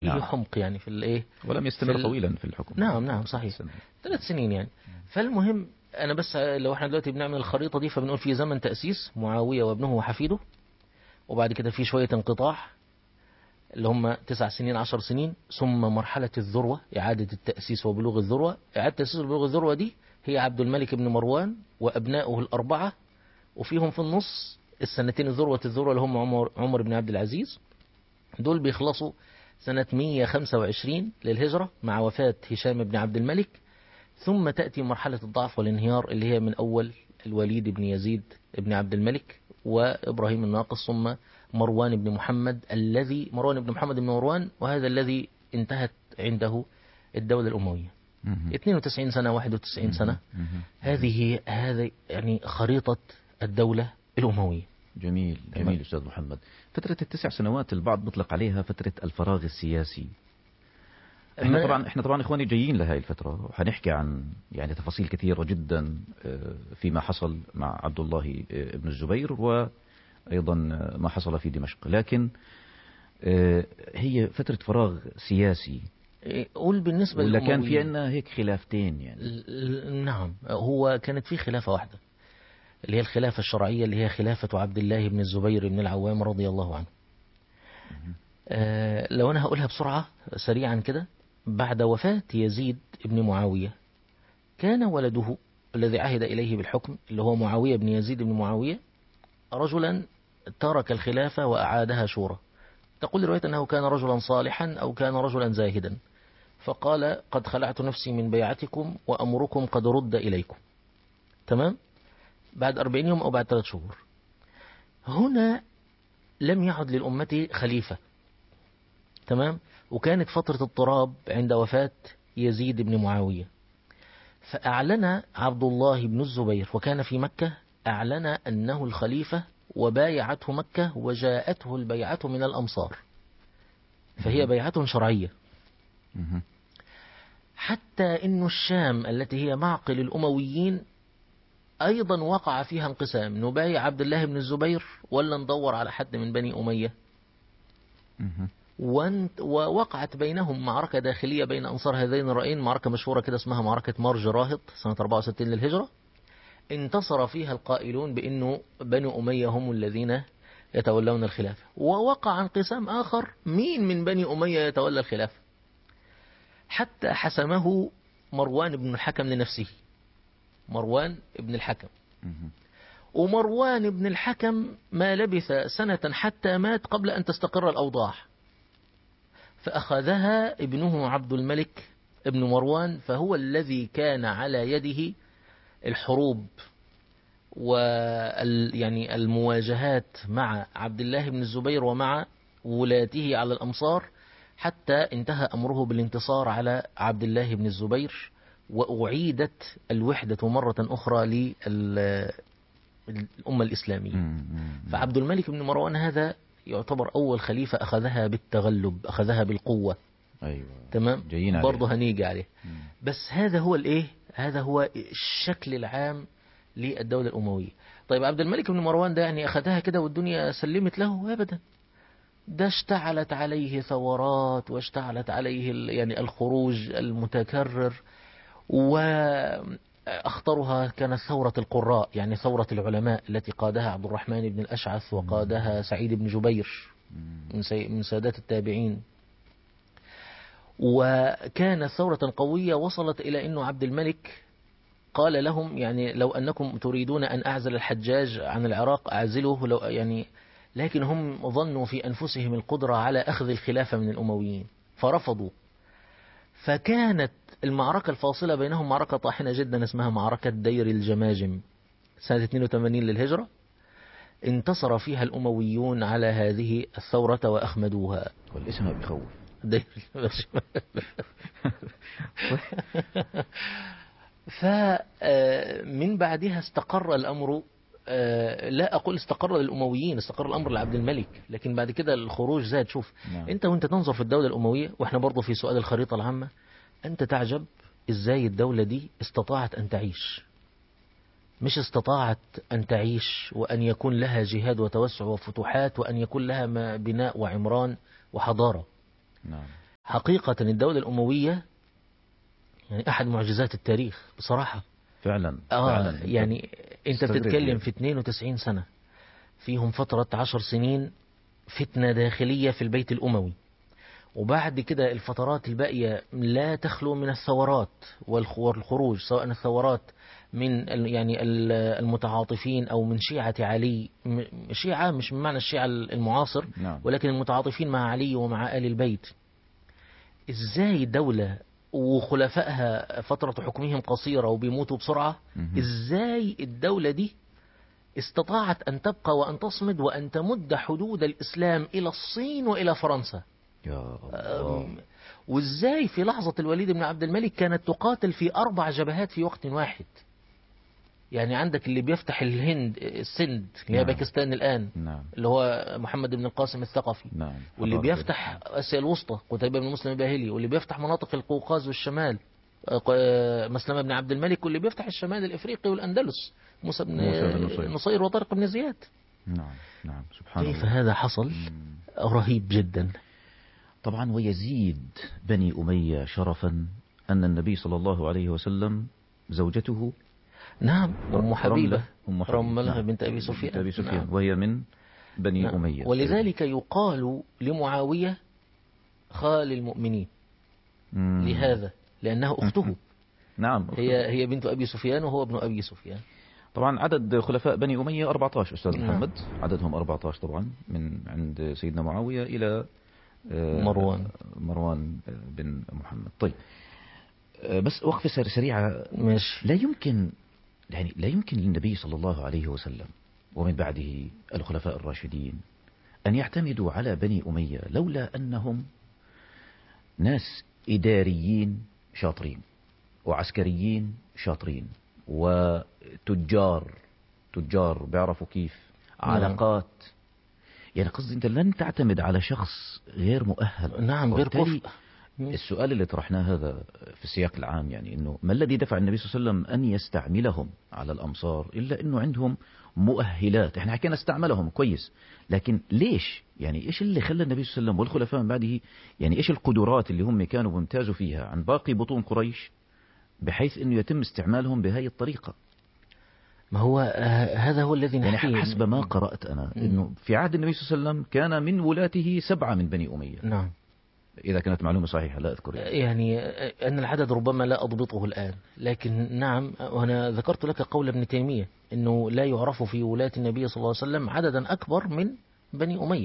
نعم. حمق يعني في الايه ولم يستمر ال... طويلا في الحكم نعم نعم صحيح ثلاث سنين يعني فالمهم انا بس لو احنا دلوقتي بنعمل الخريطه دي فبنقول في زمن تاسيس معاويه وابنه وحفيده وبعد كده في شويه انقطاع اللي هم تسع سنين عشر سنين ثم مرحلة الذروة إعادة التأسيس وبلوغ الذروة إعادة التأسيس وبلوغ الذروة دي هي عبد الملك بن مروان وأبنائه الأربعة وفيهم في النص السنتين الذروة الذروة اللي هم عمر, عمر بن عبد العزيز دول بيخلصوا سنة 125 للهجرة مع وفاة هشام بن عبد الملك ثم تأتي مرحلة الضعف والانهيار اللي هي من أول الوليد بن يزيد بن عبد الملك وإبراهيم الناقص ثم مروان بن محمد الذي مروان بن محمد بن مروان وهذا الذي انتهت عنده الدولة الأموية 92 سنة 91 سنة هذه هذه يعني خريطة الدولة الأموية جميل جميل أستاذ محمد فترة التسع سنوات البعض بيطلق عليها فترة الفراغ السياسي احنا طبعا احنا طبعا اخواني جايين لهي الفتره وحنحكي عن يعني تفاصيل كثيره جدا آه، فيما حصل مع عبد الله آه، بن الزبير وايضا ما حصل في دمشق لكن آه، هي فتره فراغ سياسي قول بالنسبه ولا كان في عندنا هيك خلافتين يعني نعم هو كانت في خلافه واحده اللي هي الخلافه الشرعيه اللي هي خلافه عبد الله بن الزبير بن العوام رضي الله عنه لو انا هقولها بسرعه سريعا كده بعد وفاة يزيد بن معاوية كان ولده الذي عهد إليه بالحكم اللي هو معاوية بن يزيد بن معاوية رجلا ترك الخلافة وأعادها شورى تقول الرواية أنه كان رجلا صالحا أو كان رجلا زاهدا فقال قد خلعت نفسي من بيعتكم وأمركم قد رد إليكم تمام بعد أربعين يوم أو بعد ثلاث شهور هنا لم يعد للأمة خليفة تمام وكانت فترة اضطراب عند وفاة يزيد بن معاوية فأعلن عبد الله بن الزبير وكان في مكة أعلن أنه الخليفة وبايعته مكة وجاءته البيعة من الأمصار فهي بيعة شرعية حتى إن الشام التي هي معقل الأمويين أيضا وقع فيها انقسام نبايع عبد الله بن الزبير ولا ندور على حد من بني أمية ووقعت بينهم معركة داخلية بين أنصار هذين الرأيين معركة مشهورة كده اسمها معركة مارج راهط سنة 64 للهجرة انتصر فيها القائلون بأنه بني أمية هم الذين يتولون الخلافة ووقع انقسام آخر مين من بني أمية يتولى الخلافة حتى حسمه مروان بن الحكم لنفسه مروان بن الحكم ومروان بن الحكم ما لبث سنة حتى مات قبل أن تستقر الأوضاع فأخذها ابنه عبد الملك ابن مروان فهو الذي كان على يده الحروب وال يعني المواجهات مع عبد الله بن الزبير ومع ولاته على الأمصار حتى انتهى أمره بالانتصار على عبد الله بن الزبير وأعيدت الوحدة مرة أخرى للأمة الإسلامية فعبد الملك بن مروان هذا يعتبر أول خليفة أخذها بالتغلب أخذها بالقوة أيوة تمام برضه هنيجي عليه مم. بس هذا هو الإيه هذا هو الشكل العام للدولة الأموية طيب عبد الملك بن مروان ده يعني أخذها كده والدنيا سلمت له أبدا ده اشتعلت عليه ثورات واشتعلت عليه يعني الخروج المتكرر و أخطرها كانت ثورة القراء يعني ثورة العلماء التي قادها عبد الرحمن بن الأشعث وقادها سعيد بن جبير من سادات التابعين وكانت ثورة قوية وصلت إلى أن عبد الملك قال لهم يعني لو أنكم تريدون أن أعزل الحجاج عن العراق أعزله لو يعني لكن هم ظنوا في أنفسهم القدرة على أخذ الخلافة من الأمويين فرفضوا فكانت المعركة الفاصلة بينهم معركة طاحنة جدا اسمها معركة دير الجماجم سنة 82 للهجرة انتصر فيها الأمويون على هذه الثورة وأخمدوها والاسم بيخوف دير فمن بعدها استقر الأمر آه، لا أقول استقر للأمويين استقر الأمر لعبد الملك لكن بعد كده الخروج زاد شوف نعم. أنت وأنت تنظر في الدولة الأموية وإحنا برضو في سؤال الخريطة العامة أنت تعجب إزاي الدولة دي استطاعت أن تعيش مش استطاعت أن تعيش وأن يكون لها جهاد وتوسع وفتوحات وأن يكون لها بناء وعمران وحضارة نعم. حقيقة الدولة الأموية يعني أحد معجزات التاريخ بصراحة فعلا آه فعلا يعني أنت تستغرب بتتكلم يعني. في 92 سنة فيهم فترة 10 سنين فتنة داخلية في البيت الأموي وبعد كده الفترات الباقية لا تخلو من الثورات والخ- والخروج سواء الثورات من ال- يعني ال- المتعاطفين أو من شيعة علي م- شيعة مش من معنى الشيعة المعاصر نعم ولكن المتعاطفين مع علي ومع آل البيت ازاي دولة وخلفائها فترة حكمهم قصيرة وبيموتوا بسرعة مهم. ازاي الدولة دي استطاعت أن تبقى وأن تصمد وأن تمد حدود الإسلام إلى الصين وإلى فرنسا يا الله أم، وازاي في لحظة الوليد بن عبد الملك كانت تقاتل في أربع جبهات في وقت واحد يعني عندك اللي بيفتح الهند السند اللي هي نعم. باكستان الآن نعم اللي هو محمد بن القاسم الثقفي نعم واللي حضارة. بيفتح اسيا الوسطى قتيبة بن مسلم الباهلي واللي بيفتح مناطق القوقاز والشمال آه، ق- آه، مسلمة بن عبد الملك واللي بيفتح الشمال الافريقي والاندلس موسى بن موسى بن نصير. نصير وطارق بن زياد نعم نعم سبحان كيف الله هذا حصل مم. رهيب جدا طبعا ويزيد بني أمية شرفا أن النبي صلى الله عليه وسلم زوجته نعم ام حبيبة رملة أم حبيبة. رملة نعم. بنت ابي سفيان بنت أبي سفيان نعم. وهي من بني نعم. أمية ولذلك يقال لمعاوية خال المؤمنين مم. لهذا لأنها أخته نعم هي هي بنت أبي سفيان وهو ابن أبي سفيان طبعا عدد خلفاء بني أمية 14 أستاذ نعم. محمد عددهم 14 طبعا من عند سيدنا معاوية إلى آه، مروان. مروان آه، بن محمد طيب آه، بس وقفة سر- سريعة ماشي لا يمكن يعني لا يمكن للنبي صلى الله عليه وسلم ومن بعده الخلفاء الراشدين أن يعتمدوا على بني أمية لولا أنهم ناس إداريين شاطرين وعسكريين شاطرين وتجار تجار بيعرفوا كيف نعم. علاقات يعني قصدي أنت لن تعتمد على شخص غير مؤهل نعم غير وبالتالي كفء السؤال اللي طرحناه هذا في السياق العام يعني انه ما الذي دفع النبي صلى الله عليه وسلم ان يستعملهم على الامصار الا انه عندهم مؤهلات احنا حكينا استعملهم كويس لكن ليش يعني ايش اللي خلى النبي صلى الله عليه وسلم والخلفاء من بعده يعني ايش القدرات اللي هم كانوا بيمتازوا فيها عن باقي بطون قريش بحيث انه يتم استعمالهم بهذه الطريقه ما هو آه، هذا هو الذي يعني نحكيه حسب ما قرات انا انه في عهد النبي صلى الله عليه وسلم كان من ولاته سبعه من بني اميه نعم اذا كانت معلومه صحيحه لا اذكر يعني. يعني أن العدد ربما لا أضبطه الآن لكن نعم وأنا ذكرت لك قول ابن تيمية أنه لا يعرف في ولاة النبي صلى الله عليه وسلم عددا أكبر من بني أمية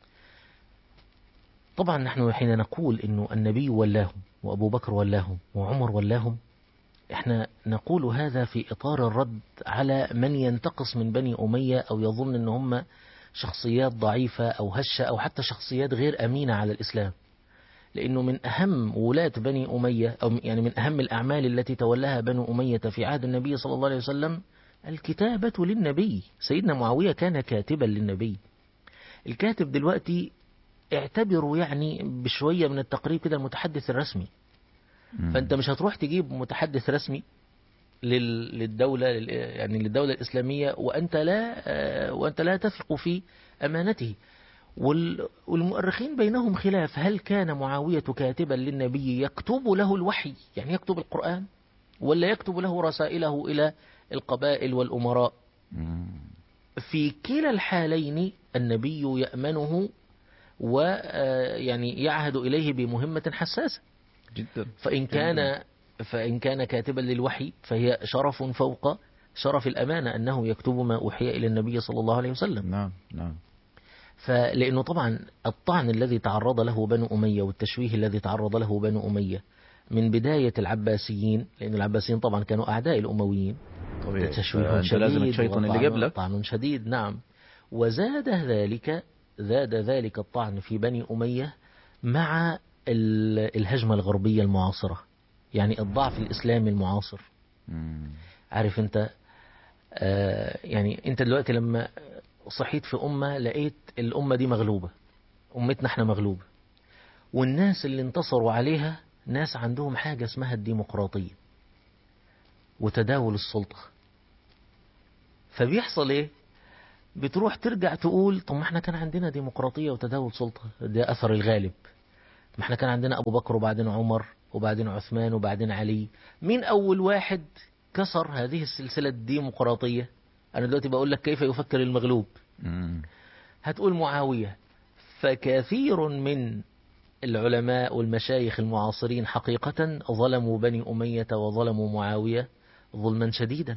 طبعا نحن حين نقول أنه النبي ولاهم وأبو بكر ولاهم وعمر ولاهم احنا نقول هذا في إطار الرد على من ينتقص من بني أمية أو يظن أن هم شخصيات ضعيفة أو هشة أو حتى شخصيات غير أمينة على الإسلام لأنه من أهم ولاة بني أمية أو يعني من أهم الأعمال التي تولاها بنو أمية في عهد النبي صلى الله عليه وسلم الكتابة للنبي سيدنا معاوية كان كاتبا للنبي الكاتب دلوقتي اعتبروا يعني بشوية من التقريب كده المتحدث الرسمي مم. فأنت مش هتروح تجيب متحدث رسمي لل- للدولة لل- يعني للدولة الإسلامية وأنت لا آه، وأنت لا تثق في أمانته وال- والمؤرخين بينهم خلاف هل كان معاوية كاتبا للنبي يكتب له الوحي يعني يكتب القرآن ولا يكتب له رسائله إلى القبائل والأمراء مم. في كلا الحالين النبي يأمنه ويعني يعهد إليه بمهمة حساسة جدا فإن كان فإن كان كاتبا للوحي فهي شرف فوق شرف الأمانة أنه يكتب ما أوحي إلى النبي صلى الله عليه وسلم نعم نعم فلأنه طبعا الطعن الذي تعرض له بنو أمية والتشويه الذي تعرض له بنو أمية من بداية العباسيين لأن العباسيين طبعا كانوا أعداء الأمويين طبيعي تشويه فأنت شديد لازم الشيطان اللي وطعن- قبلك طعن شديد نعم وزاد ذلك زاد ذلك الطعن في بني أمية مع ال- الهجمة الغربية المعاصرة يعني الضعف الإسلامي المعاصر مم. عارف انت آه يعني انت دلوقتي لما صحيت في أمة لقيت الأمة دي مغلوبة أمتنا احنا مغلوبة والناس اللي انتصروا عليها ناس عندهم حاجة اسمها الديمقراطية وتداول السلطة فبيحصل ايه بتروح ترجع تقول طب ما احنا كان عندنا ديمقراطية وتداول سلطة ده أثر الغالب ما احنا كان عندنا أبو بكر وبعدين عمر وبعدين عثمان وبعدين علي مين أول واحد كسر هذه السلسلة الديمقراطية أنا دلوقتي بقول لك كيف يفكر المغلوب مم. هتقول معاوية فكثير من العلماء والمشايخ المعاصرين حقيقة ظلموا بني أمية وظلموا معاوية ظلما شديدا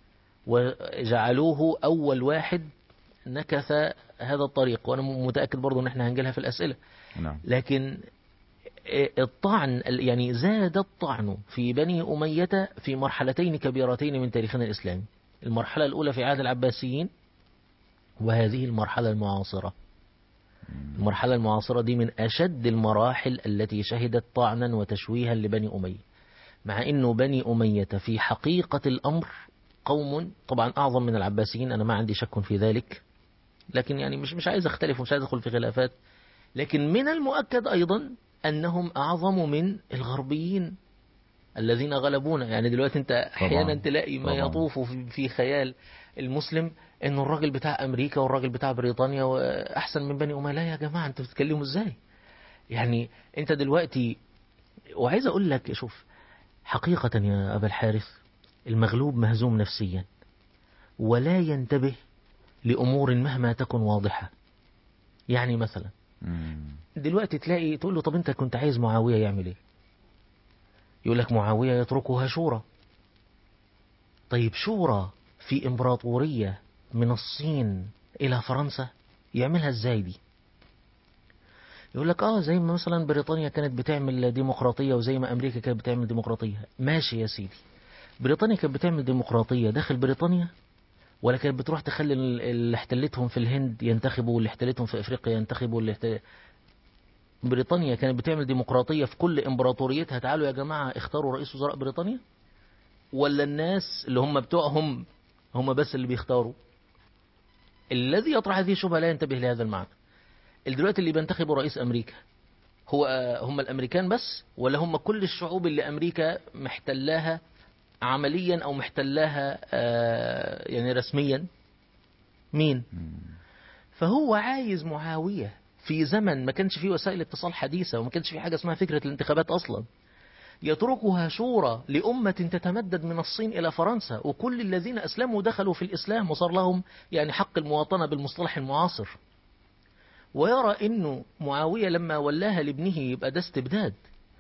وجعلوه أول واحد نكث هذا الطريق وأنا متأكد برضو أن احنا هنجلها في الأسئلة نعم لكن الطعن يعني زاد الطعن في بني أمية في مرحلتين كبيرتين من تاريخنا الإسلامي المرحلة الأولى في عهد العباسيين وهذه المرحلة المعاصرة المرحلة المعاصرة دي من أشد المراحل التي شهدت طعنا وتشويها لبني أمية مع أنه بني أمية في حقيقة الأمر قوم طبعا أعظم من العباسيين أنا ما عندي شك في ذلك لكن يعني مش مش عايز أختلف ومش عايز أدخل في خلافات لكن من المؤكد أيضا أنهم أعظم من الغربيين الذين غلبونا يعني دلوقتي أنت أحيانا تلاقي ما طبعاً. يطوف في- في خيال المسلم انه الراجل بتاع امريكا والراجل بتاع بريطانيا احسن من بني اميه لا يا جماعه انتوا بتتكلموا ازاي يعني انت دلوقتي وعايز اقول لك شوف حقيقه يا ابا الحارث المغلوب مهزوم نفسيا ولا ينتبه لامور مهما تكن واضحه يعني مثلا مم. دلوقتي تلاقي تقول له طب انت كنت عايز معاويه يعمل ايه يقول لك معاويه يتركها شورى طيب شورى في امبراطوريه من الصين الى فرنسا يعملها ازاي دي يقول لك اه زي ما مثلا بريطانيا كانت بتعمل ديمقراطيه وزي ما امريكا كانت بتعمل ديمقراطيه ماشي يا سيدي بريطانيا كانت بتعمل ديمقراطيه داخل بريطانيا ولا كانت بتروح تخلي ال- اللي احتلتهم في الهند ينتخبوا واللي احتلتهم في افريقيا ينتخبوا واللي احتل... بريطانيا كانت بتعمل ديمقراطيه في كل امبراطوريتها تعالوا يا جماعه اختاروا رئيس وزراء بريطانيا ولا الناس اللي هم بتوعهم هم بس اللي بيختاروا الذي يطرح هذه الشبهه لا ينتبه لهذا المعنى دلوقتي اللي بينتخبوا رئيس امريكا هو آه، هم الامريكان بس ولا هم كل الشعوب اللي امريكا محتلاها عمليا او محتلاها آه، يعني رسميا مين مم. فهو عايز معاوية في زمن ما كانش فيه وسائل اتصال حديثة وما كانش فيه حاجة اسمها فكرة الانتخابات أصلا يتركها شورى لأمة تتمدد من الصين إلى فرنسا وكل الذين أسلموا دخلوا في الإسلام وصار لهم يعني حق المواطنة بالمصطلح المعاصر ويرى أنه معاوية لما ولاها لابنه يبقى ده استبداد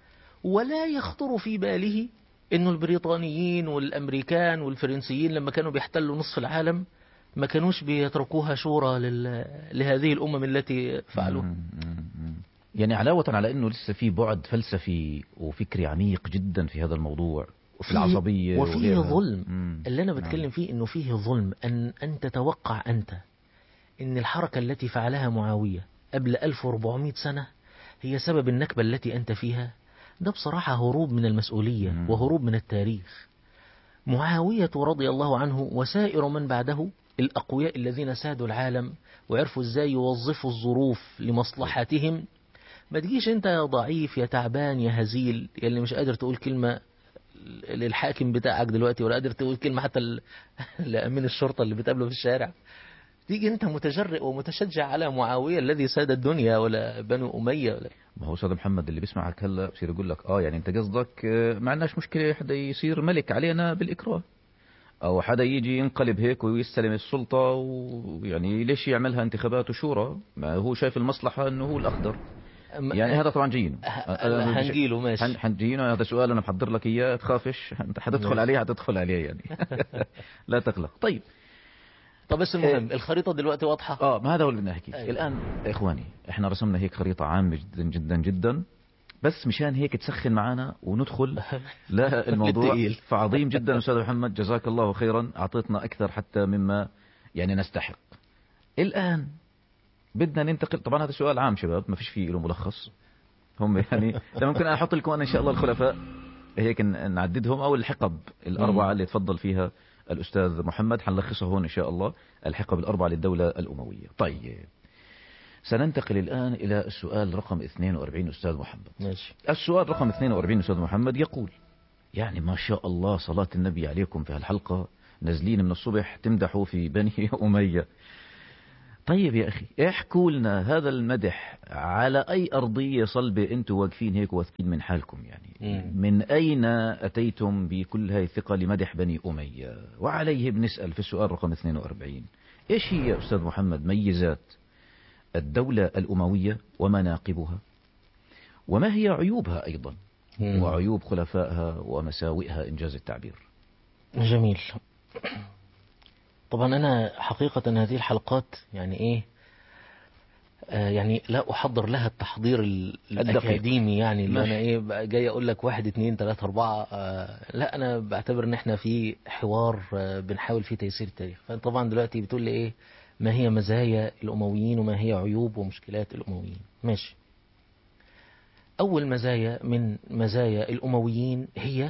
ولا يخطر في باله أنه البريطانيين والأمريكان والفرنسيين لما كانوا بيحتلوا نصف العالم ما كانوش بيتركوها شورى لل... لهذه الأمم التي فعلوها مم. مم. مم. يعني علاوة على انه لسه في بعد فلسفي وفكري عميق جدا في هذا الموضوع وفي فيه- العصبية وفيه وغيرها. ظلم. مم. اللي أنا نعم. بتكلم فيه أنه فيه ظلم أن أن تتوقع أنت أن الحركة التي فعلها معاوية قبل 1400 سنة هي سبب النكبة التي أنت فيها ده بصراحة هروب من المسؤولية مم. وهروب من التاريخ معاوية رضي الله عنه وسائر من بعده الأقوياء الذين سادوا العالم وعرفوا ازاي يوظفوا الظروف لمصلحتهم ما تجيش انت يا ضعيف يا تعبان يا هزيل يا اللي مش قادر تقول كلمة للحاكم بتاعك دلوقتي ولا قادر تقول كلمة حتى ل- لأمين الشرطة اللي بتقابله في الشارع تيجي انت متجرئ ومتشجع على معاوية الذي ساد الدنيا ولا بنو أمية ولا ما هو استاذ محمد اللي بيسمعك هلا بصير يقول لك اه يعني انت قصدك آه، ما عندناش مشكله حدا يصير ملك علينا بالاكراه او حدا يجي ينقلب هيك ويستلم السلطه ويعني ليش يعملها انتخابات وشورى ما هو شايف المصلحه انه هو الاخضر يعني هذا طبعا جينا ه- هنجيله ماشي حن- حنجينا هذا سؤال انا محضر لك اياه تخافش انت حتدخل ماشي. عليه حتدخل عليه يعني لا تقلق طيب طب بس المهم الخريطة دلوقتي واضحة اه ما هذا هو اللي بدنا نحكيه أيوة. الان يا اخواني احنا رسمنا هيك خريطه عامه جدا جدا جدا بس مشان هيك تسخن معنا وندخل لا الموضوع للتقيل. فعظيم جدا استاذ محمد جزاك الله خيرا اعطيتنا اكثر حتى مما يعني نستحق الان بدنا ننتقل طبعا هذا سؤال عام شباب ما فيش فيه له ملخص هم يعني لا ممكن احط لكم انا ان شاء الله الخلفاء هيك ن- نعددهم او الحقب الاربعه مم. اللي تفضل فيها الاستاذ محمد حنلخصها هون ان شاء الله الحقب الاربعه للدوله الامويه طيب سننتقل الان الى السؤال رقم 42 استاذ محمد ماشي السؤال رقم 42 استاذ محمد يقول يعني ما شاء الله صلاة النبي عليكم في هالحلقة نازلين من الصبح تمدحوا في بني أمية طيب يا أخي احكوا لنا هذا المدح على أي أرضية صلبة أنتم واقفين هيك واثقين من حالكم يعني مم. من أين أتيتم بكل هاي الثقة لمدح بني أمية وعليه بنسأل في السؤال رقم 42 إيش هي يا أستاذ محمد ميزات الدولة الأموية ومناقبها وما هي عيوبها أيضا مم. وعيوب خلفائها ومساوئها إنجاز التعبير جميل طبعا أنا حقيقة هذه الحلقات يعني إيه آه يعني لا أحضر لها التحضير ال- الدقيق. الأكاديمي يعني اللي ماشي. أنا إيه بقى جاي أقول لك واحد اتنين تلاتة أربعة آه لا أنا بعتبر إن إحنا في حوار آه بنحاول فيه تيسير التاريخ فأنت طبعا دلوقتي بتقول لي إيه ما هي مزايا الأمويين وما هي عيوب ومشكلات الأمويين ماشي أول مزايا من مزايا الأمويين هي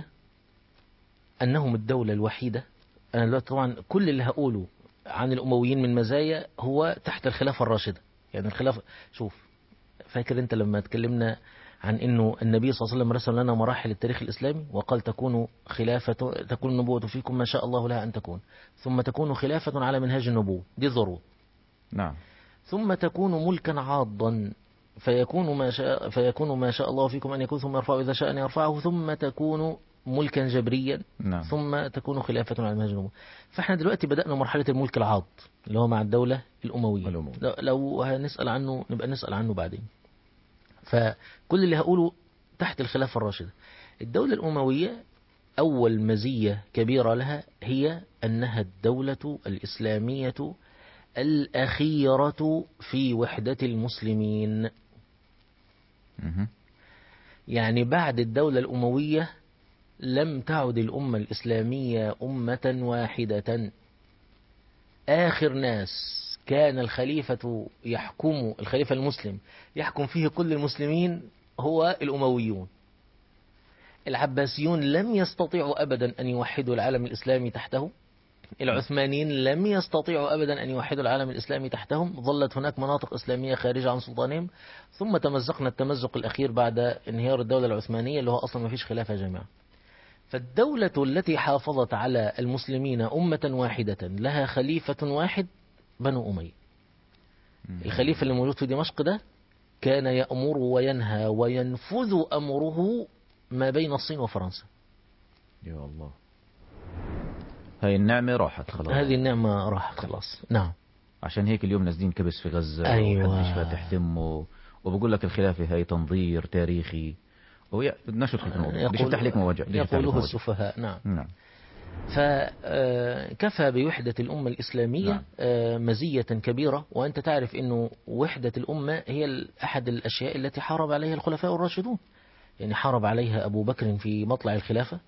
أنهم الدولة الوحيدة أنا دلوقتي طبعا كل اللي هقوله عن الأمويين من مزايا هو تحت الخلافة الراشدة يعني الخلافة شوف فاكر أنت لما اتكلمنا عن أنه النبي صلى الله عليه وسلم رسم لنا مراحل التاريخ الإسلامي وقال تكون خلافة تكون النبوة فيكم ما شاء الله لها أن تكون ثم تكون خلافة على منهاج النبوة دي ضرورة نعم ثم تكون ملكا عاضا فيكون ما شاء فيكون ما شاء الله فيكم أن يكون ثم يرفعه إذا شاء أن يرفعه ثم تكون ملكا جبريا نعم ثم تكون خلافة على منهج النبوة فاحنا دلوقتي بدأنا مرحلة الملك العاض اللي هو مع الدولة الأموية الأموية. لو- لو هنسأل عنه نبقى نسأل عنه بعدين فكل اللي هقوله تحت الخلافة الراشدة الدولة الأموية أول مزية كبيرة لها هي أنها الدولة الإسلامية الأخيرة في وحدة المسلمين مهم. يعني بعد الدولة الأموية لم تعد الأمة الإسلامية أمة واحدة آخر ناس كان الخليفة يحكم الخليفة المسلم يحكم فيه كل المسلمين هو الأمويون العباسيون لم يستطيعوا أبدا أن يوحدوا العالم الإسلامي تحته العثمانيين لم يستطيعوا أبدا أن يوحدوا العالم الإسلامي تحتهم ظلت هناك مناطق إسلامية خارجة عن سلطانهم ثم تمزقنا التمزق الأخير بعد انهيار الدولة العثمانية اللي هو أصلا ما فيش خلافة جامعة فالدولة التي حافظت على المسلمين أمة واحدة لها خليفة واحد بنو أمية مم. الخليفة اللي موجود في دمشق ده كان يأمر وينهى وينفذ أمره ما بين الصين وفرنسا يا الله هاي النعمة راحت خلاص هذه النعمة راحت خلاص نعم عشان هيك اليوم نازلين كبس في غزة أيوة. ومحدش فاتح ثمه وبقول لك الخلافة هاي تنظير تاريخي ويا بدناش ندخل في الموضوع بديش يفتح لك مواجع بديش يفتح لك يقوله مواجع. السفهاء نعم نعم فكفى بوحدة الأمة الإسلامية نعم. آه، مزية كبيرة وأنت تعرف أنه وحدة الأمة هي ال- أحد الأشياء التي حارب عليها الخلفاء الراشدون يعني حارب عليها أبو بكر في مطلع الخلافة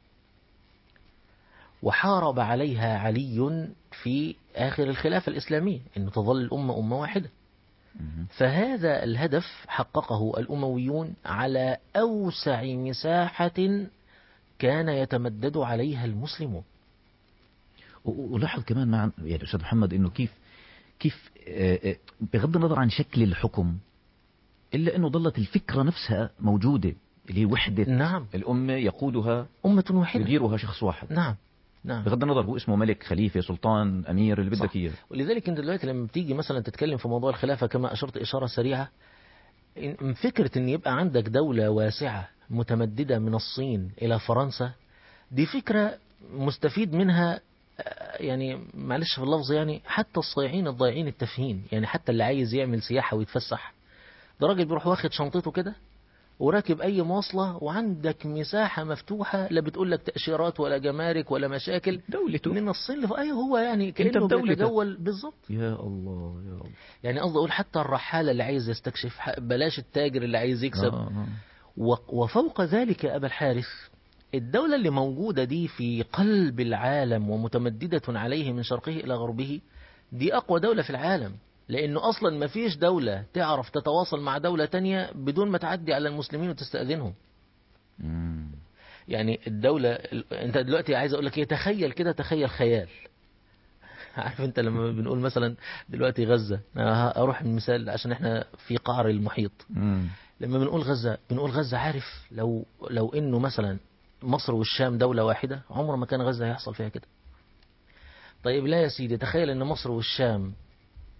وحارب عليها علي في آخر الخلافة الإسلامية أن تظل الأمة أمة واحدة مهم. فهذا الهدف حققه الأمويون على أوسع مساحة كان يتمدد عليها المسلمون و- ولاحظ كمان مع يعني استاذ محمد انه كيف كيف آه، آه، بغض النظر عن شكل الحكم الا انه ظلت الفكره نفسها موجوده اللي هي وحده نعم الامه يقودها أمة واحدة يديرها شخص واحد نعم نعم بغض النظر هو اسمه ملك خليفه سلطان امير اللي صح. بدك اياه ولذلك انت دلوقتي لما بتيجي مثلا تتكلم في موضوع الخلافة كما أشرت إشارة سريعة إن- فكرة ان يبقى عندك دولة واسعة متمددة من الصين إلى فرنسا دي فكرة مستفيد منها آه، يعني معلش في اللفظ يعني حتى الصايعين الضايعين التافهين يعني حتى اللي عايز يعمل سياحة ويتفسح ده راجل بيروح واخد شنطته كده وراكب أي مواصلة وعندك مساحة مفتوحة لا بتقول لك تأشيرات ولا جمارك ولا مشاكل دولته من الصين لف... ايوه هو يعني كانه بدولتك. بيتجول بالظبط يا الله يا الله يعني قصدي اقول حتى الرحاله اللي عايز يستكشف ح- بلاش التاجر اللي عايز يكسب آه، آه. و... وفوق ذلك يا ابا الحارث الدوله اللي موجوده دي في قلب العالم ومتمدده عليه من شرقه الى غربه دي اقوى دوله في العالم لانه اصلا ما فيش دوله تعرف تتواصل مع دوله تانية بدون ما تعدي على المسلمين وتستاذنهم مم. يعني الدولة ال- انت دلوقتي عايز اقول لك ايه تخيل كده تخيل خيال عارف انت لما بنقول مثلا دلوقتي غزة أنا اروح المثال عشان احنا في قعر المحيط مم. لما بنقول غزة بنقول غزة عارف لو لو انه مثلا مصر والشام دولة واحدة عمر ما كان غزة هيحصل فيها كده طيب لا يا سيدي تخيل ان مصر والشام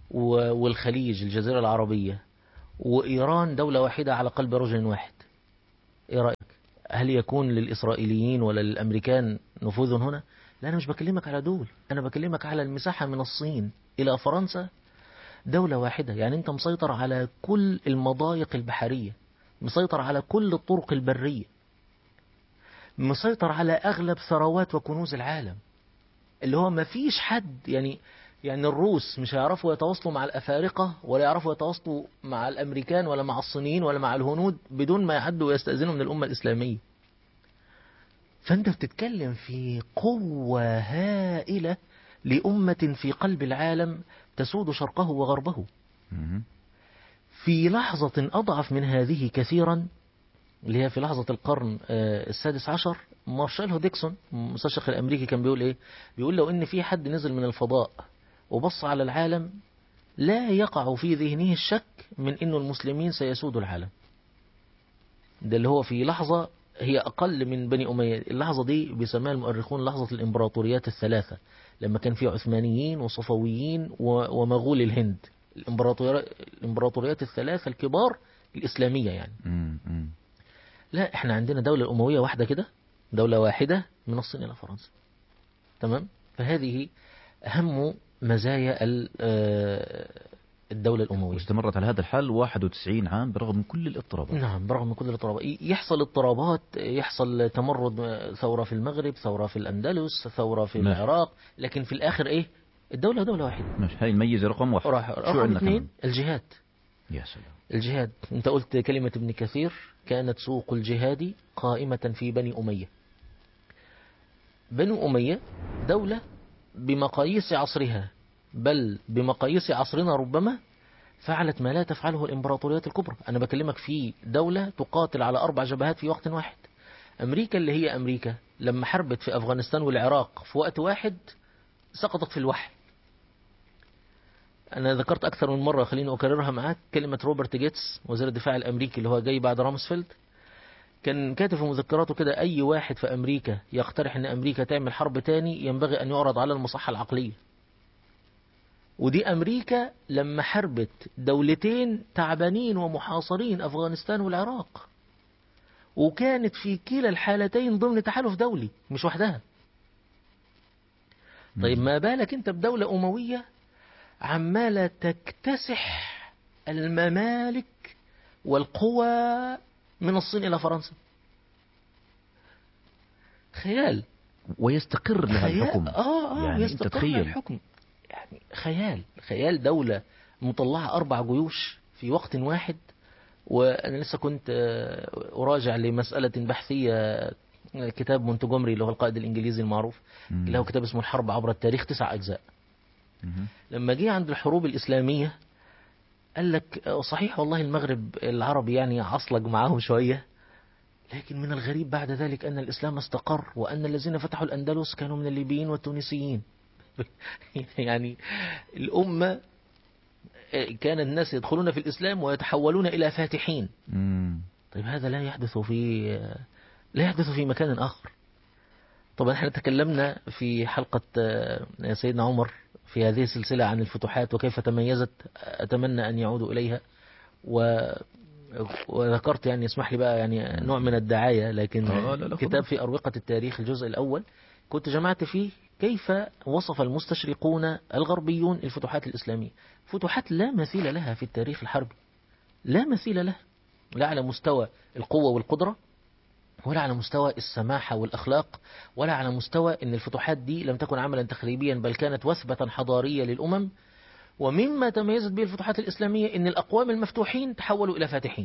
و- والخليج الجزيرة العربية وإيران دولة واحدة على قلب رجل واحد إيه رأيك هل يكون للإسرائيليين ولا للأمريكان نفوذ هنا لا أنا مش بكلمك على دول أنا بكلمك على المساحة من الصين إلى فرنسا دولة واحدة يعني أنت مسيطر على كل المضايق البحرية مسيطر على كل الطرق البرية مسيطر على أغلب ثروات وكنوز العالم اللي هو ما فيش حد يعني يعني الروس مش هيعرفوا يتواصلوا مع الأفارقة ولا يعرفوا يتواصلوا مع الأمريكان ولا مع الصينيين ولا مع الهنود بدون ما يعدوا ويستأذنوا من الأمة الإسلامية فأنت بتتكلم في قوة هائلة لأمة في قلب العالم تسود شرقه وغربه مهم. في لحظة أضعف من هذه كثيرا اللي هي في لحظة القرن آه، السادس عشر مارشال ديكسون المستشرق الأمريكي كان بيقول إيه بيقول لو إن في حد نزل من الفضاء وبص على العالم لا يقع في ذهنه الشك من إنه المسلمين سيسودوا العالم ده اللي هو في لحظة هي أقل من بني أمية اللحظة دي بيسميها المؤرخون لحظة الإمبراطوريات الثلاثة لما كان في عثمانيين وصفويين و- ومغول الهند الإمبراطوريات الإمبراطوريات الثلاثة الكبار الإسلامية يعني مم. مم. لا احنا عندنا دولة أموية واحدة كده دولة واحدة من الصين إلى فرنسا تمام فهذه أهم مزايا ال- آه، الدولة الأموية واستمرت على هذا الحال 91 عام برغم كل الاضطرابات نعم برغم من كل الاضطرابات يحصل اضطرابات يحصل تمرد آه، ثورة في المغرب ثورة في الأندلس ثورة في نعم. العراق لكن في الآخر إيه الدولة دولة واحدة ماشي هاي الميزة رقم واحد راح شو رقم عندنا اثنين كمان؟ الجهاد يا سلام الجهاد انت قلت كلمة ابن كثير كانت سوق الجهاد قائمة في بني أمية بنو أمية دولة بمقاييس عصرها بل بمقاييس عصرنا ربما فعلت ما لا تفعله الإمبراطوريات الكبرى أنا بكلمك في دولة تقاتل على أربع جبهات في وقت واحد أمريكا اللي هي أمريكا لما حربت في أفغانستان والعراق في وقت واحد سقطت في الوحل أنا ذكرت أكثر من مرة خليني أكررها معاك كلمة روبرت جيتس وزير الدفاع الأمريكي اللي هو جاي بعد رامسفيلد كان كاتب في مذكراته كده أي واحد في أمريكا يقترح أن أمريكا تعمل حرب تاني ينبغي أن يعرض على المصحة العقلية ودي أمريكا لما حربت دولتين تعبانين ومحاصرين أفغانستان والعراق وكانت في كلا الحالتين ضمن تحالف دولي مش وحدها طيب ما بالك انت بدولة أموية عمالة تكتسح الممالك والقوى من الصين إلى فرنسا خيال ويستقر لها خيال الحكم آه آه يعني انت يستقر تخيل الحكم يعني خيال خيال دولة مطلعة أربع جيوش في وقت واحد وأنا لسه كنت آه، أراجع لمسألة بحثية آه، كتاب مونتجومري اللي هو القائد الإنجليزي المعروف مم. له كتاب اسمه الحرب عبر التاريخ تسع أجزاء مهم. لما جه عند الحروب الإسلامية قال لك آه، صحيح والله المغرب العربي يعني عصلج معاهم شوية لكن من الغريب بعد ذلك أن الإسلام استقر وأن الذين فتحوا الأندلس كانوا من الليبيين والتونسيين يعني الأمة آه، كان الناس يدخلون في الإسلام ويتحولون إلى فاتحين مم. طيب هذا لا يحدث في لا يحدث في مكان آخر طبعا احنا تكلمنا في حلقة آه، سيدنا عمر في هذه السلسلة عن الفتوحات وكيف تميزت أتمنى أن يعودوا إليها و وذكرت يعني اسمح لي بقى يعني نوع من الدعاية لكن آه، لا، لا، كتاب خلاص. في أروقة التاريخ الجزء الأول كنت جمعت فيه كيف وصف المستشرقون الغربيون الفتوحات الإسلامية فتوحات لا مثيل لها في التاريخ الحربي لا مثيل لها لا على مستوى القوة والقدرة ولا على مستوى السماحة والأخلاق ولا على مستوى أن الفتوحات دي لم تكن عملا تخريبيا بل كانت وثبة حضارية للأمم ومما تميزت به الفتوحات الإسلامية أن الأقوام المفتوحين تحولوا إلى فاتحين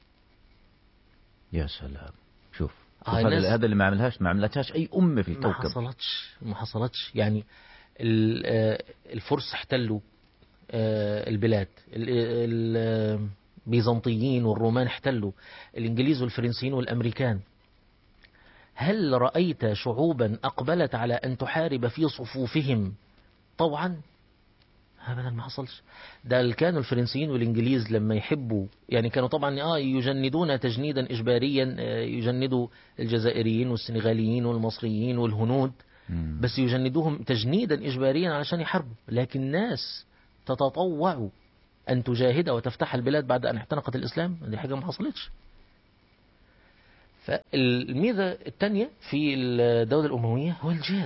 يا سلام شوف آه، شوف هذا الناس- هذا اللي ما عملهاش ما عملتهاش اي امه في ما الكوكب حصلتش ما حصلتش يعني ال- آه، الفرس احتلوا آه، البلاد ال- ال- البيزنطيين والرومان احتلوا الإنجليز والفرنسيين والأمريكان هل رأيت شعوبا أقبلت على أن تحارب في صفوفهم طوعا ابدا ما حصلش ده اللي كانوا الفرنسيين والانجليز لما يحبوا يعني كانوا طبعا اه يجندون تجنيدا اجباريا آه، يجندوا الجزائريين والسنغاليين والمصريين والهنود مم. بس يجندوهم تجنيدا اجباريا علشان يحاربوا لكن ناس تتطوع أن تجاهد وتفتح البلاد بعد أن احتنقت الإسلام دي حاجة ما حصلتش فالميزة الثانية في الدولة الأموية هو الجهاد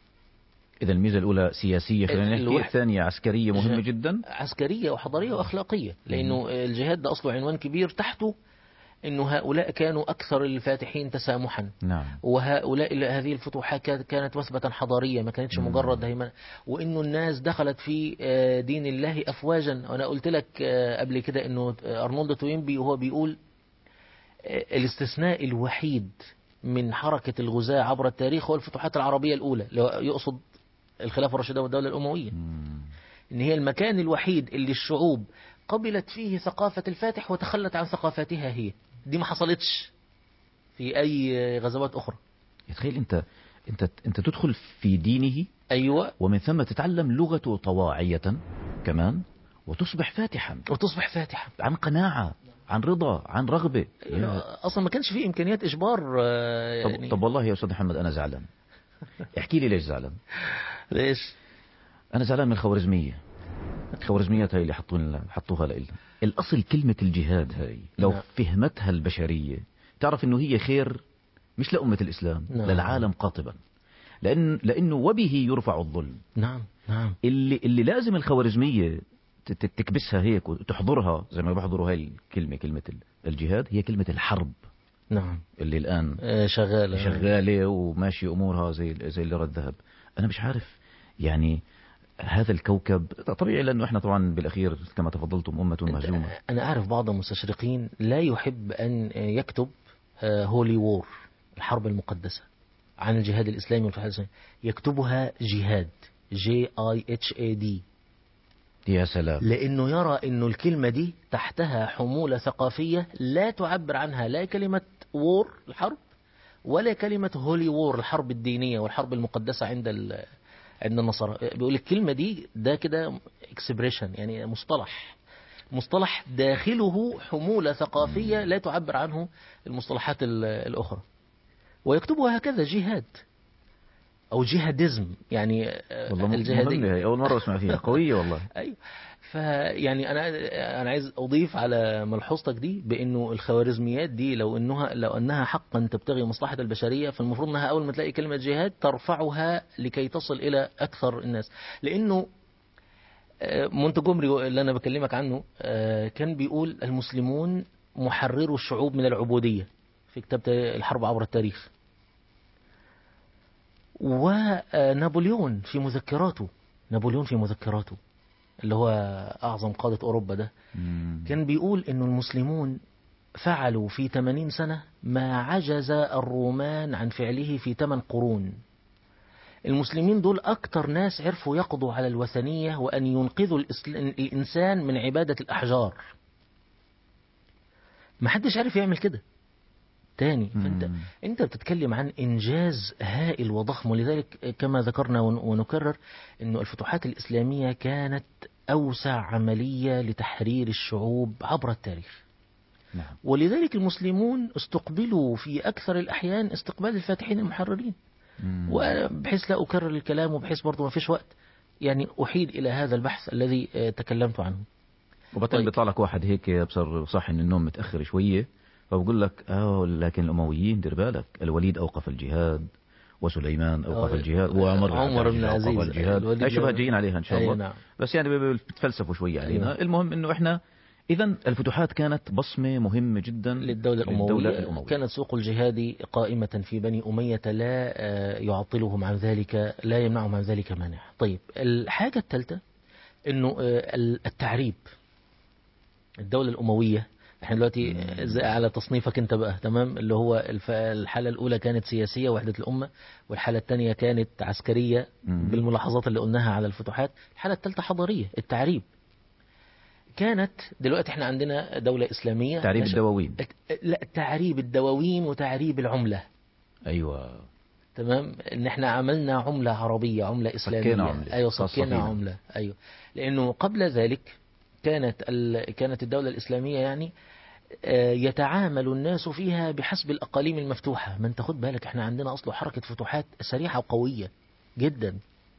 إذا الميزة الأولى سياسية خلينا نحكي الواحد- الثانية عسكرية مهمة جهاد. جدا عسكرية وحضارية وأخلاقية لأنه الجهاد ده أصله عنوان كبير تحته أنه هؤلاء كانوا أكثر الفاتحين تسامحا نعم وهؤلاء هذه الفتوحات كانت- كانت وثبة حضارية ما كانتش مم. مجرد هيمنة وإنه الناس دخلت في آه، دين الله أفواجا وأنا قلت لك آه، قبل كده إنه أرنولد توينبي وهو بيقول آه، الاستثناء الوحيد من حركة الغزاة عبر التاريخ هو الفتوحات العربية الأولى اللي هو يقصد الخلافة الراشدة والدولة الأموية مم. إن هي المكان الوحيد اللي الشعوب قبلت فيه ثقافة الفاتح وتخلت عن ثقافتها هي دي ما حصلتش في أي غزوات أخرى تخيل أنت أنت أنت تدخل في دينه أيوة ومن ثم تتعلم لغته طواعية كمان وتصبح فاتحا وتصبح فاتحة عن قناعة عن رضا عن رغبة يا- أصلا ما كانش في إمكانيات إجبار آه، طب, يعني طب والله يا أستاذ محمد أنا زعلان احكي لي ليش زعلان ليش أنا زعلان من الخوارزمية الخوارزميات هاي اللي حطون حطوها لنا الأصل كلمة الجهاد هاي لو نعم. فهمتها البشرية تعرف إنه هي خير مش لأمة الإسلام نعم. للعالم قاطبا لأن لأنه وبه يرفع الظلم نعم نعم اللي اللي لازم الخوارزمية ت- ت- تكبسها هيك وتحضرها زي ما بيحضروا هاي الكلمة كلمة ال- الجهاد هي كلمة الحرب نعم اللي الآن آه، شغالة شغالة وماشي أمورها زي زي اللي الذهب أنا مش عارف يعني هذا الكوكب طبيعي لأنه إحنا طبعا بالأخير كما تفضلتم أمة مهزومة أنت- أنا أعرف بعض المستشرقين لا يحب أن يكتب هولي وور الحرب المقدسة عن الجهاد الإسلامي والفتح الإسلامي يكتبها جهاد جي اي اتش اي دي يا سلام لأنه يرى أنه الكلمة دي تحتها حمولة ثقافية لا تعبر عنها لا كلمة وور الحرب ولا كلمة هولي وور الحرب الدينية والحرب المقدسة عند ال- عند النصارى بيقول الكلمة دي ده كده اكسبريشن يعني مصطلح مصطلح داخله حمولة ثقافية لا تعبر عنه المصطلحات ال- الأخرى ويكتبها هكذا جهاد أو جهاديزم يعني آه، والله م- الجهادية. مهمة هي أول مرة أسمع فيها قوية والله ايوه فيعني انا انا عايز اضيف على ملحوظتك دي بانه الخوارزميات دي لو انها لو انها حقا تبتغي مصلحه البشريه فالمفروض انها اول ما تلاقي كلمه جهاد ترفعها لكي تصل الى اكثر الناس لانه آه، مونتجومري اللي انا بكلمك عنه آه، كان بيقول المسلمون محرروا الشعوب من العبوديه في كتاب الحرب عبر التاريخ ونابليون في مذكراته نابليون في مذكراته اللي هو أعظم قادة أوروبا ده مم. كان بيقول إنه المسلمون فعلوا في 80 سنة ما عجز الرومان عن فعله في 8 قرون المسلمين دول أكتر ناس عرفوا يقضوا على الوثنية وأن ينقذوا الإسل- الإنسان من عبادة الأحجار ما حدش عارف يعمل كده تاني فانت مم. انت بتتكلم عن انجاز هائل وضخم ولذلك كما ذكرنا ون- ونكرر انه الفتوحات الاسلاميه كانت اوسع عمليه لتحرير الشعوب عبر التاريخ نعم ولذلك المسلمون استقبلوا في اكثر الاحيان استقبال الفاتحين المحررين مم. وبحيث لا اكرر الكلام وبحيث برضه ما فيش وقت يعني احيد الى هذا البحث الذي آه، تكلمت عنه وبعدين طيب. بيطلع لك واحد هيك بصر صح ان النوم متاخر شويه فبقول لك اه لكن الامويين دير بالك الوليد اوقف الجهاد وسليمان اوقف آه، الجهاد وعمر عمر بن اوقف عزيز. الجهاد الوليد هاي شبه بن- جايين عليها ان شاء أي الله نعم. بس يعني بي- بتفلسفوا شويه علينا أيوة. المهم انه احنا اذا الفتوحات كانت بصمه مهمه جدا للدولة الأموية, للدولة الأموية. كانت سوق الجهاد قائمة في بني أمية لا آه، يعطلهم عن ذلك لا يمنعهم عن ذلك مانع طيب الحاجة الثالثة أنه آه، التعريب الدولة الأموية احنا دلوقتي آه، زي على تصنيفك انت بقى تمام اللي هو الف- الحالة الأولى كانت سياسية وحدة الأمة والحالة الثانية كانت عسكرية مم. بالملاحظات اللي قلناها على الفتوحات الحالة الثالثة حضارية التعريب كانت دلوقتي احنا عندنا دولة إسلامية تعريب نشأ- الدواوين لا تعريب الدواوين وتعريب العملة ايوه تمام ان احنا عملنا عملة عربية عملة إسلامية صكينا عملة. ايوه خاصة صكينا فينا. عملة ايوه لانه قبل ذلك كانت ال... كانت الدولة الإسلامية يعني آه، يتعامل الناس فيها بحسب الأقاليم المفتوحة ما انت خد بالك احنا عندنا أصله حركة فتوحات سريعة وقوية جدا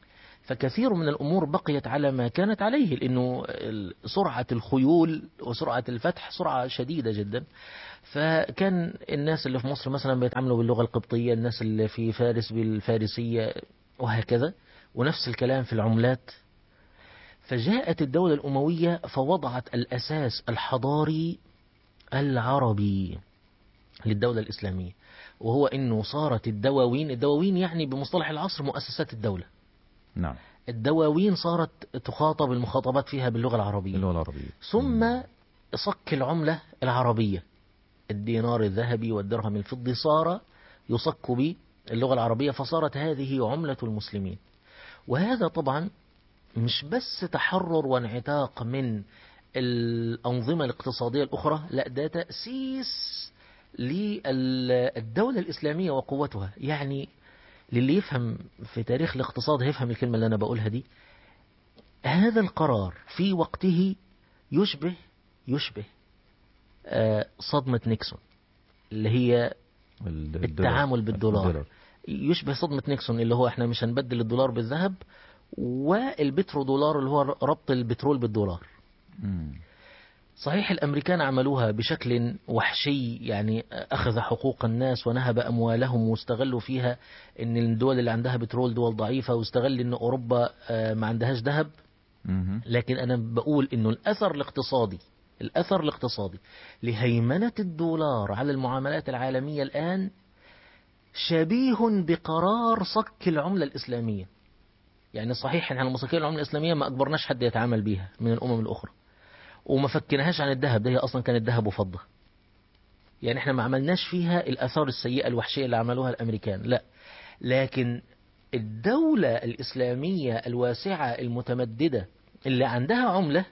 فكثير من الأمور بقيت على ما كانت عليه لأنه سرعة الخيول وسرعة الفتح سرعة شديدة جدا فكان الناس اللي في مصر مثلا بيتعاملوا باللغة القبطية الناس اللي في فارس بالفارسية وهكذا ونفس الكلام في العملات فجاءت الدولة الأموية فوضعت الأساس الحضاري العربي للدولة الإسلامية وهو أنه صارت الدواوين الدواوين يعني بمصطلح العصر مؤسسات الدولة نعم الدواوين صارت تخاطب المخاطبات فيها باللغة العربية اللغة العربية ثم صك العملة العربية الدينار الذهبي والدرهم الفضي صار يصك باللغة العربية فصارت هذه عملة المسلمين وهذا طبعا مش بس تحرر وانعتاق من الأنظمة الاقتصادية الأخرى لا ده تأسيس للدولة الإسلامية وقوتها يعني للي يفهم في تاريخ الاقتصاد هيفهم الكلمة اللي أنا بقولها دي هذا القرار في وقته يشبه يشبه صدمة نيكسون اللي هي التعامل بالدولار يشبه صدمة نيكسون اللي هو احنا مش هنبدل الدولار بالذهب والبترو دولار اللي هو ربط البترول بالدولار صحيح الأمريكان عملوها بشكل وحشي يعني أخذ حقوق الناس ونهب أموالهم واستغلوا فيها أن الدول اللي عندها بترول دول ضعيفة واستغل أن أوروبا ما عندهاش ذهب لكن أنا بقول أنه الأثر الاقتصادي الأثر الاقتصادي لهيمنة الدولار على المعاملات العالمية الآن شبيه بقرار صك العملة الإسلامية يعني صحيح احنا المصاكين العملة الإسلامية ما أجبرناش حد يتعامل بيها من الأمم الأخرى وما فكناهاش عن الذهب ده هي أصلا كانت ذهب وفضة يعني احنا ما عملناش فيها الآثار السيئة الوحشية اللي عملوها الأمريكان لا لكن الدولة الإسلامية الواسعة المتمددة اللي عندها عملة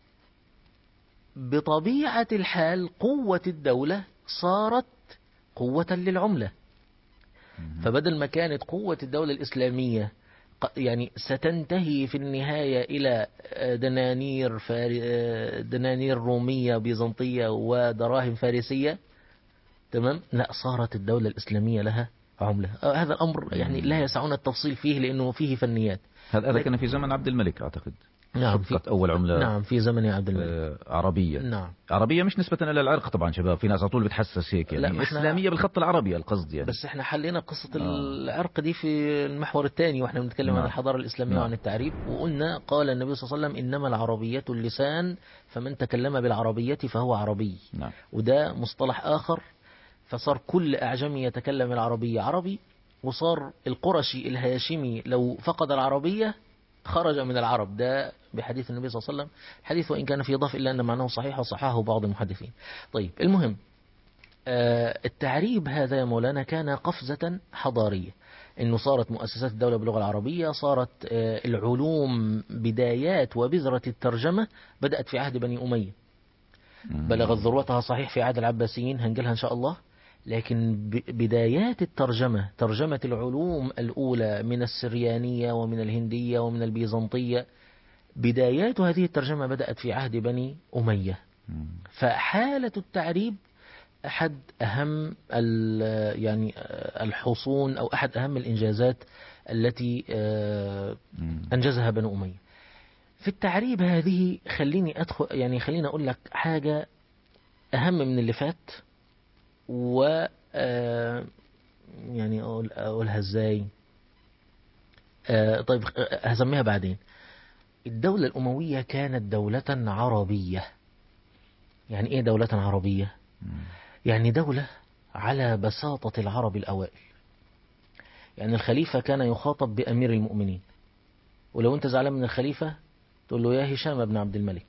بطبيعة الحال قوة الدولة صارت قوة للعملة فبدل ما كانت قوة الدولة الإسلامية يعني ستنتهي في النهاية إلى دنانير دنانير رومية بيزنطية ودراهم فارسية تمام لا صارت الدولة الإسلامية لها عملة هذا الأمر يعني لا يسعنا التفصيل فيه لأنه فيه فنيات هذا كان في زمن عبد الملك أعتقد نعم في أول عملة نعم في زمن عبد الملك عربية نعم عربية مش نسبة إلى العرق طبعا شباب في ناس على طول بتحسس هيك يعني لا إسلامية بالخط العربي القصد يعني بس احنا حلينا قصة آه. العرق دي في المحور الثاني واحنا بنتكلم نعم. عن الحضارة الإسلامية نعم. وعن التعريب وقلنا قال النبي صلى الله عليه وسلم إنما العربية اللسان فمن تكلم بالعربية فهو عربي نعم. وده مصطلح آخر فصار كل أعجمي يتكلم العربية عربي وصار القرشي الهاشمي لو فقد العربية خرج من العرب ده بحديث النبي صلى الله عليه وسلم حديث وإن كان فيه ضعف إلا أن معناه صحيح وصححه بعض المحدثين طيب المهم التعريب هذا يا مولانا كان قفزة حضارية انه صارت مؤسسات الدولة باللغة العربية صارت العلوم بدايات وبذرة الترجمة بدأت في عهد بني أمية بلغت ذروتها صحيح في عهد العباسيين هنجلها إن شاء الله لكن بدايات الترجمة ترجمة العلوم الأولى من السريانية ومن الهندية ومن البيزنطية بدايات هذه الترجمة بدأت في عهد بني أمية فحالة التعريب أحد أهم يعني الحصون أو أحد أهم الإنجازات التي أنجزها بنو أمية في التعريب هذه خليني أدخل يعني خليني أقول لك حاجة أهم من اللي فات و يعني أقول أقولها إزاي طيب هسميها بعدين الدولة الأموية كانت دولة عربية يعني إيه دولة عربية يعني دولة على بساطة العرب الأوائل يعني الخليفة كان يخاطب بأمير المؤمنين ولو أنت زعلان من الخليفة تقول له يا هشام بن عبد الملك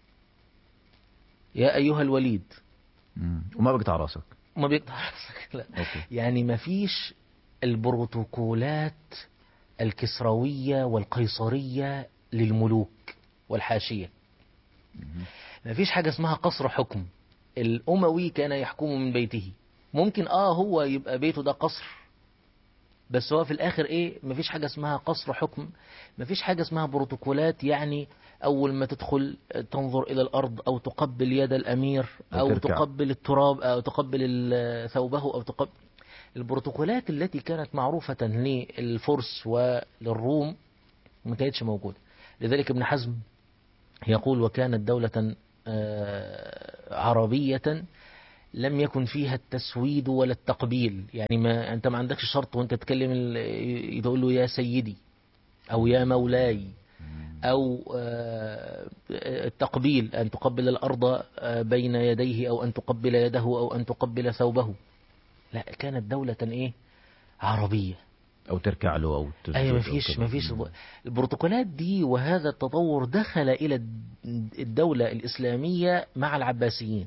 يا أيها الوليد وما بقطع راسك ما بيقطع راسك لا أوكي. يعني ما فيش البروتوكولات الكسروية والقيصرية للملوك والحاشية ما فيش حاجة اسمها قصر حكم الأموي كان يحكم من بيته ممكن اه هو يبقى بيته ده قصر بس هو في الآخر ايه مفيش حاجة اسمها قصر حكم مفيش حاجة اسمها بروتوكولات يعني أول ما تدخل تنظر إلى الأرض أو تقبل يد الأمير أو وتركع. تقبل التراب أو تقبل ال- ثوبه أو تقبل البروتوكولات التي كانت معروفة للفرس وللروم ما كانتش موجودة لذلك ابن حزم يقول وكانت دولة آه، عربية لم يكن فيها التسويد ولا التقبيل يعني ما أنت ما عندكش شرط وأنت تتكلم ال- تقول له يا سيدي أو يا مولاي أو آه، التقبيل أن تقبل الأرض آه، بين يديه أو أن تقبل يده أو أن تقبل ثوبه لا كانت دولة إيه عربية او تركع له او تسجد أي أو ما فيش كذا. ما فيش مم. البروتوكولات دي وهذا التطور دخل إلى الدولة الإسلامية مع العباسيين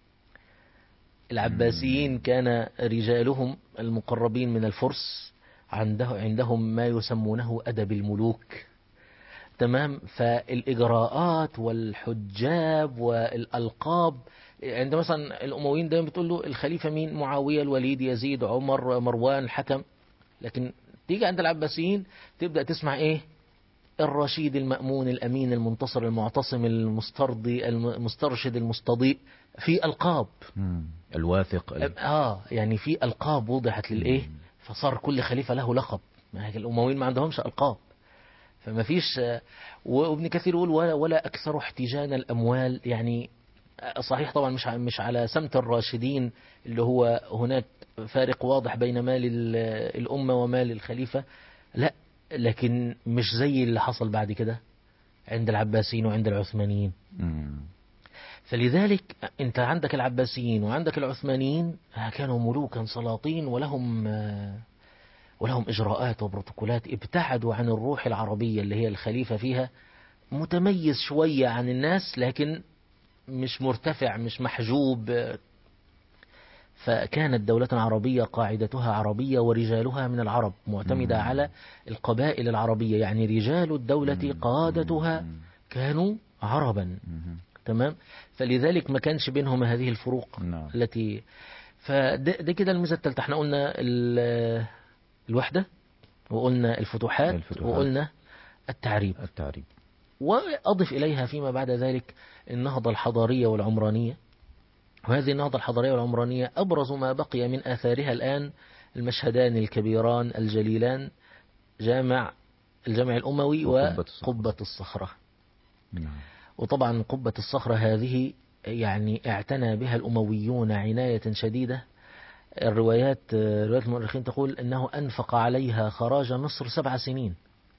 العباسيين كان رجالهم المقربين من الفرس عنده عندهم ما يسمونه أدب الملوك تمام فالإجراءات والحجاب والألقاب عند مثلا الأمويين دايما بتقول له الخليفة مين معاوية الوليد يزيد عمر مروان الحكم لكن تيجي عند العباسيين تبدأ تسمع إيه الرشيد المأمون الأمين المنتصر المعتصم المسترضي المسترشد المستضيء في ألقاب مم. الواثق ال- اه يعني في القاب وضحت للايه مم. فصار كل خليفه له لقب ما هي الامويين ما عندهمش القاب فما فيش آه، وابن كثير يقول ولا, ولا اكثر احتجان الاموال يعني آه، صحيح طبعا مش ع- مش على سمت الراشدين اللي هو هناك فارق واضح بين مال ال- الامه ومال الخليفه لا لكن مش زي اللي حصل بعد كده عند العباسيين وعند العثمانيين مم. فلذلك انت عندك العباسيين وعندك العثمانيين كانوا ملوكا سلاطين ولهم ولهم اجراءات وبروتوكولات ابتعدوا عن الروح العربيه اللي هي الخليفه فيها متميز شويه عن الناس لكن مش مرتفع مش محجوب فكانت دولة عربية قاعدتها عربية ورجالها من العرب معتمدة مم. على القبائل العربية يعني رجال الدولة مم. قادتها مم. كانوا عربا مم. تمام فلذلك ما كانش بينهم هذه الفروق نعم التي فده ده كده الميزه الثالثه احنا قلنا ال- الوحده وقلنا الفتوحات, الفتوحات. وقلنا التعريب التعريب واضف اليها فيما بعد ذلك النهضه الحضاريه والعمرانيه وهذه النهضه الحضاريه والعمرانيه ابرز ما بقي من اثارها الان المشهدان الكبيران الجليلان جامع الجامع الاموي وقبة الصخرة. وقبه الصخره نعم وطبعا قبة الصخرة هذه يعني اعتنى بها الأمويون عناية شديدة الروايات روايات المؤرخين تقول أنه أنفق عليها خراج مصر سبع سنين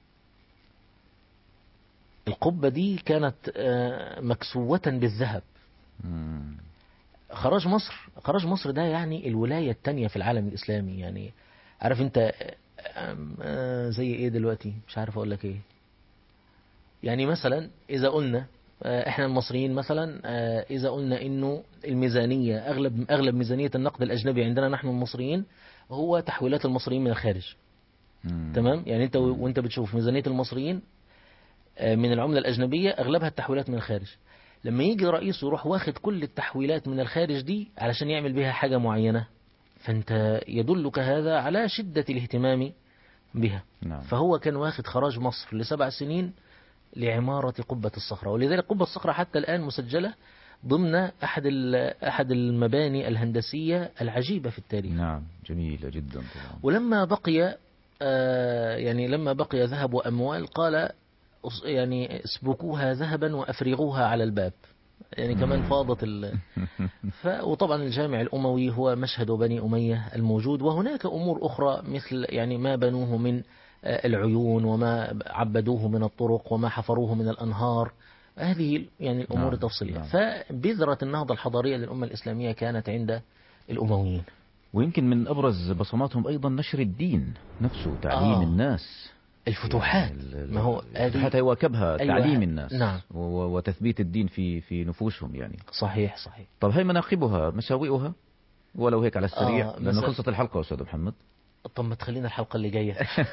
القبة دي كانت آه، مكسوة بالذهب مم. خراج مصر خراج مصر ده يعني الولاية التانية في العالم الإسلامي يعني عارف أنت آه، آه، زي إيه دلوقتي مش عارف أقول لك إيه يعني مثلا إذا قلنا آه، إحنا المصريين مثلا آه، إذا قلنا إنه الميزانية أغلب أغلب ميزانية النقد الأجنبي عندنا نحن المصريين هو تحويلات المصريين من الخارج مم. تمام يعني أنت و- وأنت بتشوف ميزانية المصريين آه، من العملة الأجنبية أغلبها التحويلات من الخارج لما يجي رئيس يروح واخد كل التحويلات من الخارج دي علشان يعمل بها حاجة معينة فأنت يدلك هذا على شدة الاهتمام بها نعم فهو كان واخد خراج مصر لسبع سنين لعمارة قبة الصخرة ولذلك قبة الصخرة حتى الآن مسجلة ضمن أحد ال- أحد المباني الهندسية العجيبة في التاريخ نعم جميلة جدا طبعا ولما بقي آه، يعني لما بقي ذهب وأموال قال أص- يعني اسبكوها ذهبا وأفرغوها على الباب يعني كمان فاضت ال... ف... وطبعا الجامع الأموي هو مشهد بني أمية الموجود وهناك أمور أخرى مثل يعني ما بنوه من آه، العيون وما عبدوه من الطرق وما حفروه من الأنهار هذه يعني الأمور نعم، التفصيلية نعم. فبذرة النهضة الحضارية للأمة الإسلامية كانت عند الأمويين ويمكن من أبرز بصماتهم أيضا نشر الدين نفسه تعليم آه. الناس الفتوحات يعني ال- ما هو الفتوحات هذه يواكبها أيوة. تعليم الناس نعم. و- و- وتثبيت الدين في في نفوسهم يعني صحيح صحيح طب هي مناقبها مساوئها ولو هيك على السريع آه، لأنه مسا- خلصت الحلقة أستاذ محمد طب ما تخلينا الحلقة اللي جاية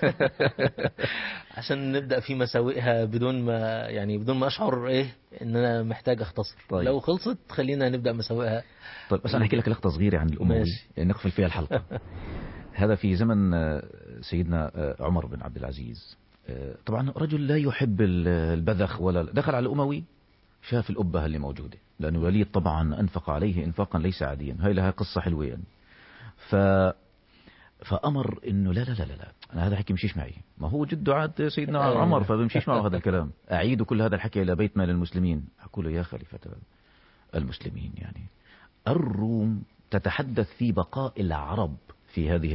عشان نبدأ في مساوئها بدون ما يعني بدون ما أشعر إيه إن أنا محتاج أختصر طيب. لو خلصت خلينا نبدأ مساوئها طيب بس أنا أحكي لك لقطة صغيرة عن الأموي ماشي. نقفل فيها الحلقة هذا في زمن آه، سيدنا آه، عمر بن عبد العزيز آه، طبعا رجل لا يحب ال- البذخ ولا دخل على الأموي شاف الأبهة اللي موجودة لأنه الوليد طبعا أنفق عليه إنفاقا ليس عاديا هاي لها قصة حلوة يعني ف فأمر إنه لا لا لا لا, لا. أنا هذا حكي مشيش معي ما هو جده عاد سيدنا أيوة. عمر فبمشيش معه هذا الكلام أعيد كل هذا الحكي إلى بيت مال المسلمين أقول يا خليفة المسلمين يعني الروم تتحدث في بقاء العرب في هذه